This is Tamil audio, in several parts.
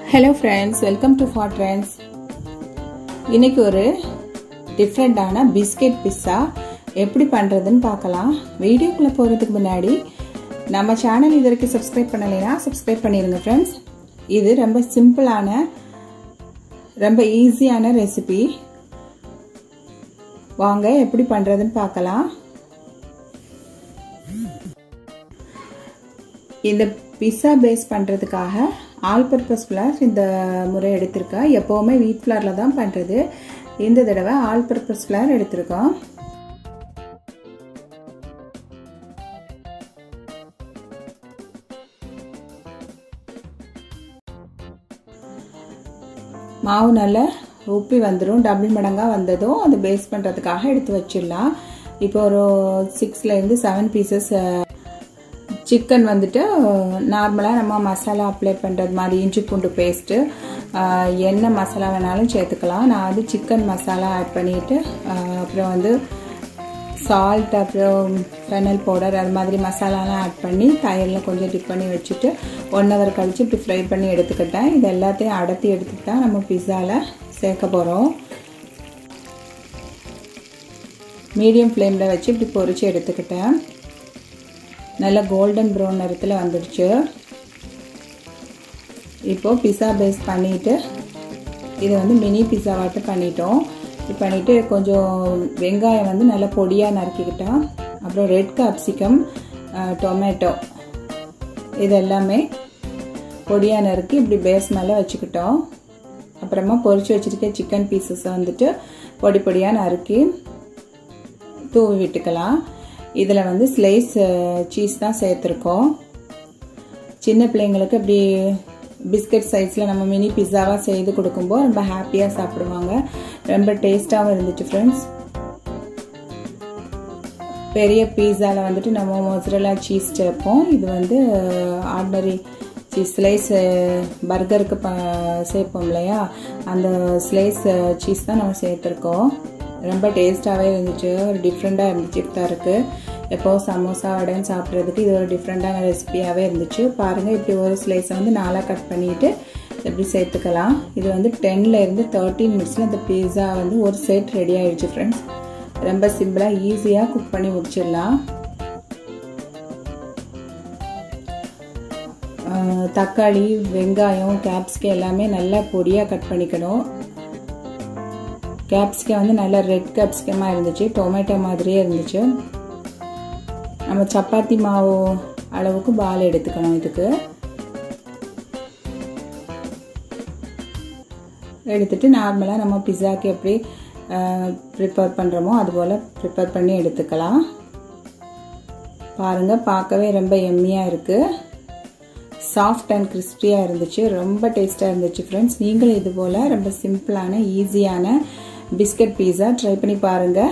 hello friends welcome to for trends இன்னைக்கு ஒரு டிஃப்ரெண்ட்டான பிஸ்கெட் பிஸ்ஸா எப்படி பண்ணுறதுன்னு பார்க்கலாம் வீடியோக்குள்ளே போகிறதுக்கு முன்னாடி நம்ம சேனல் இது வரைக்கும் சப்ஸ்கிரைப் பண்ணலைன்னா சப்ஸ்கிரைப் பண்ணிடுங்க ஃப்ரெண்ட்ஸ் இது ரொம்ப சிம்பிளான ரொம்ப ஈஸியான ரெசிபி வாங்க எப்படி பண்ணுறதுன்னு பார்க்கலாம் இந்த பிஸ்ஸா பேஸ் பண்ணுறதுக்காக ஆல் பர்பஸ் ஃப்ளார் இந்த முறை எடுத்திருக்கேன் எப்போவுமே வீட் ஃப்ளாரில் தான் பண்ணுறது இந்த தடவை ஆல் பர்பஸ் ஃப்ளார் எடுத்திருக்கோம் மாவு நல்லா உப்பி வந்துடும் டபுள் மடங்காக வந்ததும் அதை பேஸ் பண்ணுறதுக்காக எடுத்து வச்சிடலாம் இப்போ ஒரு சிக்ஸ்லேருந்து செவன் பீசஸ் சிக்கன் வந்துட்டு நார்மலாக நம்ம மசாலா அப்ளை பண்ணுறது மாதிரி இஞ்சி பூண்டு பேஸ்ட்டு என்ன மசாலா வேணாலும் சேர்த்துக்கலாம் நான் வந்து சிக்கன் மசாலா ஆட் பண்ணிவிட்டு அப்புறம் வந்து சால்ட் அப்புறம் ஃபெனல் பவுடர் அது மாதிரி மசாலாலாம் ஆட் பண்ணி தயிரில் கொஞ்சம் டிப் பண்ணி வச்சுட்டு ஒன் ஹவர் கழித்து இப்படி ஃப்ரை பண்ணி எடுத்துக்கிட்டேன் இது எல்லாத்தையும் அடர்த்தி எடுத்துட்டு தான் நம்ம பிஸாவில் சேர்க்க போகிறோம் மீடியம் ஃப்ளேமில் வச்சு இப்படி பொறிச்சு எடுத்துக்கிட்டேன் நல்ல கோல்டன் ப்ரௌன் நிறத்தில் வந்துடுச்சு இப்போது பிஸா பேஸ் பண்ணிவிட்டு இதை வந்து மினி பிஸாவாட்டு பண்ணிட்டோம் இது பண்ணிவிட்டு கொஞ்சம் வெங்காயம் வந்து நல்லா பொடியாக நறுக்கிக்கிட்டோம் அப்புறம் ரெட் கேப்சிகம் டொமேட்டோ இது எல்லாமே பொடியாக நறுக்கி இப்படி பேஸ் மேலே வச்சுக்கிட்டோம் அப்புறமா பொரிச்சு வச்சுருக்க சிக்கன் பீசஸை வந்துட்டு பொடி பொடியாக நறுக்கி தூவி விட்டுக்கலாம் இதில் வந்து ஸ்லைஸ் சீஸ் தான் சேர்த்துருக்கோம் சின்ன பிள்ளைங்களுக்கு இப்படி பிஸ்கட் சைஸில் நம்ம மினி பிஸாவாக செய்து கொடுக்கும்போது ரொம்ப ஹாப்பியாக சாப்பிடுவாங்க ரொம்ப டேஸ்ட்டாகவும் இருந்துச்சு ஃப்ரெண்ட்ஸ் பெரிய பீஸாவில் வந்துட்டு நம்ம மொசரலா சீஸ் சேர்ப்போம் இது வந்து ஆர்டினரி சீஸ் ஸ்லைஸ் பர்கருக்கு ப சேர்ப்போம் இல்லையா அந்த ஸ்லைஸ் சீஸ் தான் நம்ம சேர்த்துருக்கோம் ரொம்ப டேஸ்ட்டாகவே இருந்துச்சு ஒரு டிஃப்ரெண்ட்டாக இருந்துச்சு இஃப்தாருக்கு எப்போது சமோசா வடைன்னு சாப்பிட்றதுக்கு இது ஒரு டிஃப்ரெண்ட்டான ரெசிபியாகவே இருந்துச்சு பாருங்கள் இப்படி ஒரு ஸ்லைஸை வந்து நாலாக கட் பண்ணிவிட்டு எப்படி சேர்த்துக்கலாம் இது வந்து டென்லேருந்து தேர்ட்டின் மினிட்ஸில் இந்த பீஸா வந்து ஒரு செட் ரெடி ஆகிடுச்சு ஃப்ரெண்ட்ஸ் ரொம்ப சிம்பிளாக ஈஸியாக குக் பண்ணி முடிச்சிடலாம் தக்காளி வெங்காயம் கேப்ஸ்கே எல்லாமே நல்லா பொடியாக கட் பண்ணிக்கணும் கேப்சிகம் வந்து நல்லா ரெட் கேப்சிகமாக இருந்துச்சு டொமேட்டோ மாதிரியே இருந்துச்சு நம்ம சப்பாத்தி மாவு அளவுக்கு பால் எடுத்துக்கணும் இதுக்கு எடுத்துட்டு நார்மலாக நம்ம பிஸாக்கு எப்படி ப்ரிப்பேர் பண்ணுறோமோ அதுபோல் ப்ரிப்பேர் பண்ணி எடுத்துக்கலாம் பாருங்கள் பார்க்கவே ரொம்ப எம்மியாக இருக்குது சாஃப்ட் அண்ட் கிறிஸ்பியாக இருந்துச்சு ரொம்ப டேஸ்ட்டாக இருந்துச்சு ஃப்ரெண்ட்ஸ் நீங்களும் இது போல் ரொம்ப சிம்பிளான ஈஸியான பிஸ்கட் பீஸா ட்ரை பண்ணி பாருங்கள்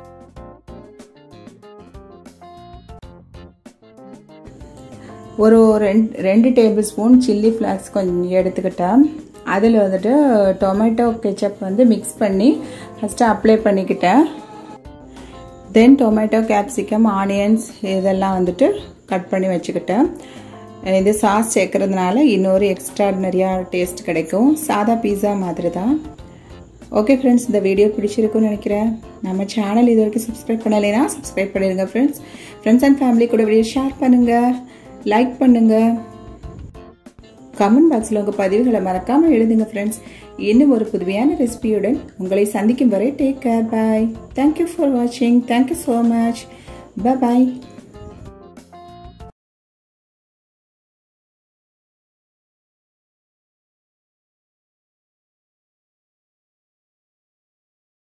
ஒரு ரெண்டு ரெண்டு டேபிள் ஸ்பூன் சில்லி ஃப்ளாக்ஸ் கொஞ்சம் எடுத்துக்கிட்டேன் அதில் வந்துட்டு டொமேட்டோ கெச்சப் வந்து மிக்ஸ் பண்ணி ஃபஸ்ட்டு அப்ளை பண்ணிக்கிட்டேன் தென் டொமேட்டோ கேப்சிகம் ஆனியன்ஸ் இதெல்லாம் வந்துட்டு கட் பண்ணி வச்சுக்கிட்டேன் இது சாஸ் சேர்க்கறதுனால இன்னொரு எக்ஸ்ட்ராடினரியாக டேஸ்ட் கிடைக்கும் சாதா பீஸா மாதிரி தான் ஓகே ஃப்ரெண்ட்ஸ் இந்த வீடியோ பிடிச்சிருக்குன்னு நினைக்கிறேன் நம்ம சேனல் இது வரைக்கும் சப்ஸ்கிரைப் பண்ணலைன்னா சப்ஸ்கிரைப் பண்ணிடுங்க ஃப்ரெண்ட்ஸ் ஃப்ரெண்ட்ஸ் அண்ட் ஃபேமிலி கூட வீடியோ ஷேர் பண்ணுங்கள் லைக் பண்ணுங்கள் கமெண்ட் பாக்ஸில் உங்கள் பதிவுகளை மறக்காமல் எழுதுங்க ஃப்ரெண்ட்ஸ் இன்னும் ஒரு புதுமையான ரெசிபியுடன் உங்களை சந்திக்கும் வரை take care bye thank you for வாட்சிங் தேங்க்யூ ஸோ மச் பாய்